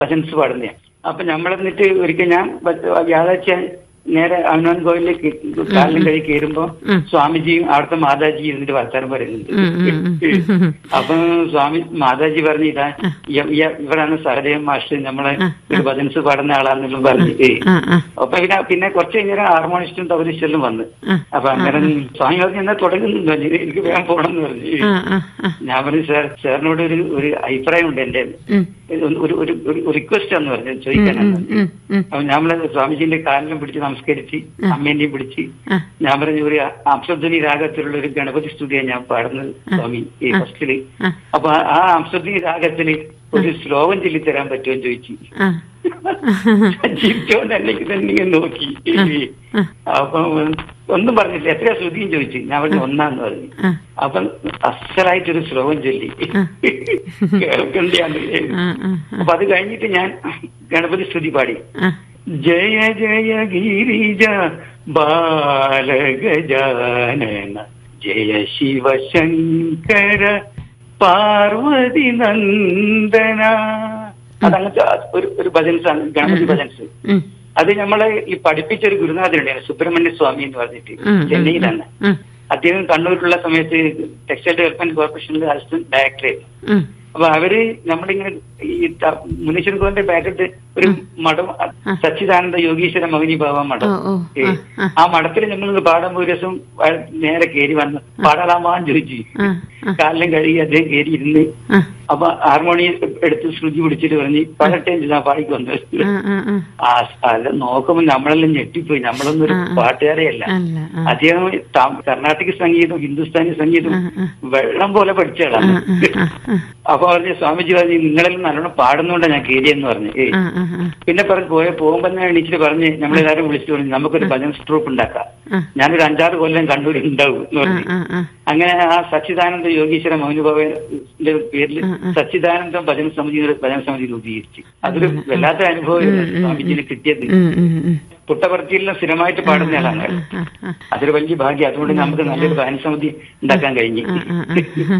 ഭജൻസ് പാടുന്നതാണ് അപ്പൊ നമ്മളെന്നിട്ട് ഒരിക്കൽ ഞാൻ ബ- വ്യാഴാഴ്ച നേരെ ഹനുമാൻ കോവിലേക്ക് കാലിലും കഴി കയറുമ്പോ സ്വാമിജിയും അവിടുത്തെ മാതാജിയും ഇരുന്നിട്ട് വർത്താനം പറയുന്നുണ്ട് അപ്പൊ സ്വാമി മാതാജി പറഞ്ഞു ഇതാ ഇയ- ഇയ- ഇവരാണ് സഹദേവൻ മാഷ് നമ്മളെ ഒരു ഭജൻസ് പാടുന്ന ആളാന്നെല്ലാം പറഞ്ഞു ഏയ് ആ ആ അപ്പൊ പിന്നെ പിന്നെ കുറച്ച് കഴിഞ്ഞാൽ ഹാർമോണിസ്റ്റും തബലിസ്റ്റും വന്ന് അപ്പൊ അങ്ങനെ സ്വാമി പറഞ്ഞു എന്നാ തുടങ്ങുന്നു പറഞ്ഞു എനിക്ക് വേഗം പോകണം എന്ന് പറഞ്ഞു ആ ആ ആ ഞാൻ പറഞ്ഞു സാർ സാറിനോട് ഒരു ഒരു അഭിപ്രായം ഉണ്ട് എന്റെ ഉം. ഒരു ഒരു ഒരു റിക്വസ്റ്റ് എന്ന് പറഞ്ഞു ചോദിക്കാനാണ് ഉം ഉം അപ്പൊ നമ്മള് സ്വാമിജിന്റെ കാലിലും പിടിച്ച് നമസ്കരിച്ച് അമ്മേന്റെയും പിടിച്ച് ആ. ഞാൻ പറഞ്ഞു ഒരു അംശധ്വനി രാഗത്തിലുള്ള ഒരു ഗണപതി സ്തുതിയാണ് ഞാൻ പാടുന്നത് സ്വാമി ഈ ഫസ്റ്റില് ആ. അപ്പൊ ആ- ആ അംശധ്വനി രാഗത്തില് ഒരു ശ്ലോകം ചൊല്ലിത്തരാൻ പറ്റുമോ എന്ന് ചോദിച്ചു ആ ചിരിച്ചോണ്ട് എനിക്ക് തന്നെ ഇങ്ങനെ നോക്കി അപ്പൊ ഒന്നും പറഞ്ഞില്ല എത്രയാ ശ്രുതിയും ചോദിച്ചു ഞാൻ പറഞ്ഞു ഒന്നാന്ന് പറഞ്ഞു ആ. അപ്പൊ അസലായിട്ടൊരു ശ്ലോകം ചൊല്ലി കേൾക്കണ്ടാന്ന് ആ ആ അപ്പൊ അത് കഴിഞ്ഞിട്ട് ഞാൻ ഗണപതി സ്തുതി പാടി ആ ജയ ജയ ഗിരിജ ബാലഗജാനന ജയ ശിവശങ്കര പാർവതി നന്ദന അതങ്ങനത്തെ ഒരു ഒരു ഭജൻസ് ആണ് ഗണപതി ഭജൻസ് ഉം അത് നമ്മളെ ഈ പഠിപ്പിച്ച ഒരു ഗുരുനാഥനുണ്ടായിരുന്നു സുബ്രഹ്മണ്യ സ്വാമി എന്ന് പറഞ്ഞിട്ട് ഉം, ഉം, ചെന്നൈയിലാണ് ഉം അദ്ദേഹം കണ്ണൂരിലുള്ള സമയത്ത് ടെക്സ്റ്റൈൽ ഡെവലപ്മെന്റ് കോർപ്പറേഷനിലെ അസിസ്റ്റന്റ് ഡയറക്ടർ ഉം അപ്പൊ അവര് നമ്മളിങ്ങനെ ഈ ത- മുനീശ്വരൻ കോവിന്റെ ബാക്കറ്റ് ഒരു മഠം സച്ചിദാനന്ദ യോഗീശ്വര മൗനി ബാബ മഠം ഓ, ഓ, ഏ, ആ, ആ മഠത്തിൽ നമ്മൾ പാടാൻ ഒരു ദിവസം അയാൾ നേരെ കയറി വന്ന് പാടാലാമാന്ന് ചോദിച്ചു ആ ആ കാലിലും കഴുകി അദ്ദേഹം കയറി ഇരുന്ന് ആ അപ്പൊ ഹാർമോണിയം എടുത്ത് ശ്രുതി പിടിച്ചിട്ട് പറഞ്ഞ് പാടട്ടെ ഞാൻ പാടിക്ക് വന്നത് ആ ആ ആ ആ സ്ഥലം നോക്കുമ്പോ നമ്മളെല്ലാം ഞെട്ടിപ്പോയി നമ്മളൊന്നും ഒരു പാട്ടുകാരെയല്ല അല്ല ആ അദ്ദേഹം ത- കർണാടക സംഗീതം ഹിന്ദുസ്ഥാനി സംഗീതം ആ, ആ. വെള്ളം പോലെ പഠിച്ചതാണ് ആ, ആ, അപ്പൊ പറഞ്ഞു സ്വാമിജി പറഞ്ഞു നിങ്ങളെല്ലാം നല്ലോണം പാടുന്നോണ്ടാ ഞാൻ കയറിയെന്ന് പറഞ്ഞു ഏയ് ആ ആ ആ പിന്നെ പറഞ്ഞു പോയ പോകുമ്പോ ഞാൻ എണീച്ചിട്ട് പറഞ്ഞ് നമ്മളെല്ലാരും വിളിച്ചിട്ട് പറഞ്ഞു നമുക്കൊരു ഭജൻ ട്രൂപ്പ് ഉണ്ടാക്കാം ആ. ഞാനൊരു അഞ്ചാറ് കൊല്ലം കണ്ണൂർ ഉണ്ടാവും എന്ന് പറഞ്ഞു ആ ആ അങ്ങനെ ആ സച്ചിദാനന്ദ യോഗീശ്വര മൗനുഭവന്റെ പേരിൽ സച്ചിദാനന്ദ ഭജന സമിതി ഒരു ഭജന സമിതി രൂപീകരിച്ചു അതൊരു വല്ലാത്ത അനുഭവമായിരുന്നു സ്വാമിജിന് കിട്ടിയത് ഉം ഉം ഉം പുട്ടപർത്തിയെല്ലാം സ്ഥിരമായിട്ട് പാടുന്ന ആളാണ് ആ ആ അതൊരു വലിയ ഭാഗ്യം അതുകൊണ്ട് നമുക്ക് നല്ലൊരു ഭജന സമിതി ഉണ്ടാക്കാൻ കഴിഞ്ഞു ആ ആ ആ